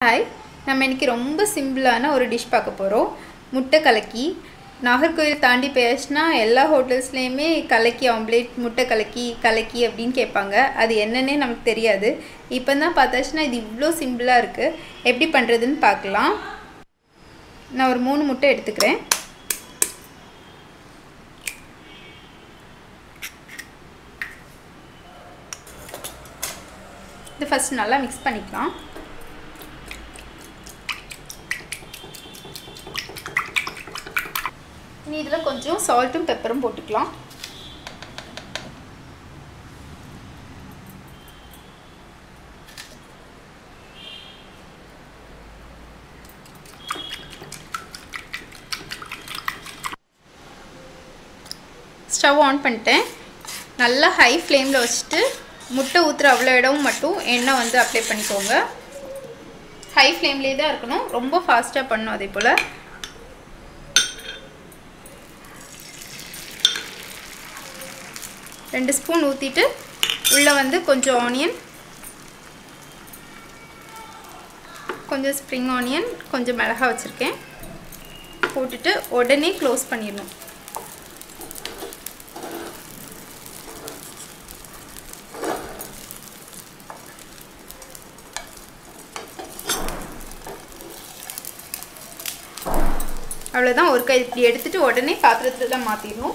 hi நம்ம இன்றைக்கி ரொம்ப சிம்பிளான ஒரு டிஷ் பார்க்க போகிறோம் முட்டை கலக்கி நாகர்கோவில் தாண்டி பேசினா எல்லா ஹோட்டல்ஸ்லேயுமே கலக்கி ஆம்லேட் முட்டை கலக்கி கலக்கி அப்படின்னு கேட்பாங்க அது என்னன்னே நமக்கு தெரியாது இப்போ தான் பார்த்தாச்சுன்னா இது இவ்வளோ சிம்பிளாக இருக்குது எப்படி பண்ணுறதுன்னு பார்க்கலாம் நான் ஒரு மூணு முட்டை எடுத்துக்கிறேன் இது ஃபஸ்ட் நல்லா மிக்ஸ் பண்ணிக்கலாம் இனி இதில் கொஞ்சம் சால்ட்டும் பெப்பரும் போட்டுக்கலாம் ஸ்டவ் ஆன் பண்ணிட்டேன் நல்லா ஹை ஃப்ளேமில் வச்சுட்டு முட்டை ஊற்றுற அவ்வளோ இடம் மட்டும் எண்ணெய் வந்து அப்ளை பண்ணிக்கோங்க ஹை ஃப்ளேம்லேயே தான் இருக்கணும் ரொம்ப ஃபாஸ்ட்டாக பண்ணணும் அதே போல் ரெண்டு ஸ்பூன் ஊற்றிட்டு உள்ளே வந்து கொஞ்சம் ஆனியன் கொஞ்சம் ஸ்ப்ரிங் ஆனியன் கொஞ்சம் மிளகா வச்சுருக்கேன் போட்டுட்டு உடனே க்ளோஸ் பண்ணிடணும் அவ்வளோதான் ஒரு கை இப்படி எடுத்துகிட்டு உடனே பாத்திரத்தில் தான் மாற்றிடணும்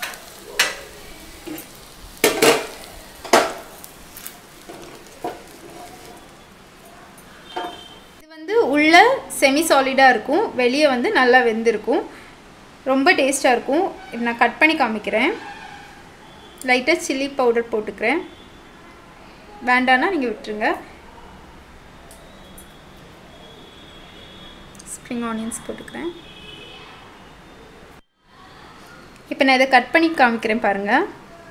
இது வந்து உள்ள செமி சாலிடாக இருக்கும் வெளியே வந்து நல்லா வெந்திருக்கும் ரொம்ப டேஸ்ட்டாக இருக்கும் இது நான் கட் பண்ணி காமிக்கிறேன் லைட்டாக சில்லி பவுடர் போட்டுக்கிறேன் வேண்டான்னா நீங்கள் விட்டுருங்க ஸ்ப்ரிங் ஆனியன்ஸ் போட்டுக்கிறேன் இப்போ நான் இதை கட் பண்ணி காமிக்கிறேன் பாருங்கள்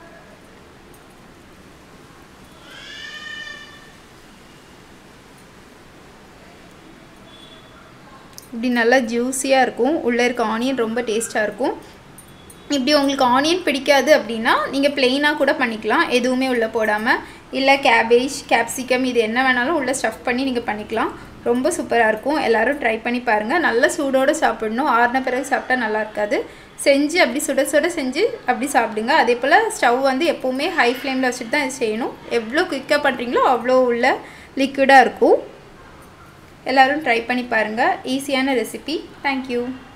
இப்படி நல்லா ஜூஸியாக இருக்கும் உள்ளே இருக்க ஆனியன் ரொம்ப டேஸ்ட்டாக இருக்கும் இப்படி உங்களுக்கு ஆனியன் பிடிக்காது அப்படின்னா நீங்கள் ப்ளெயினாக கூட பண்ணிக்கலாம் எதுவுமே உள்ளே போடாமல் இல்லை கேபேஜ் கேப்சிகம் இது என்ன வேணாலும் உள்ளே ஸ்டஃப் பண்ணி நீங்கள் பண்ணிக்கலாம் ரொம்ப சூப்பராக இருக்கும் எல்லோரும் ட்ரை பண்ணி பாருங்கள் நல்ல சூடோடு சாப்பிடணும் ஆறின பிறகு சாப்பிட்டா நல்லா இருக்காது செஞ்சு அப்படி சுட சுட செஞ்சு அப்படி சாப்பிடுங்க அதே போல் ஸ்டவ் வந்து எப்போவுமே ஹை ஃப்ளேமில் வச்சுட்டு தான் இது செய்யணும் எவ்வளோ குயிக்காக பண்ணுறீங்களோ அவ்வளோ உள்ள லிக்விடாக இருக்கும் எல்லோரும் ட்ரை பண்ணி பாருங்கள் ஈஸியான ரெசிபி தேங்க்யூ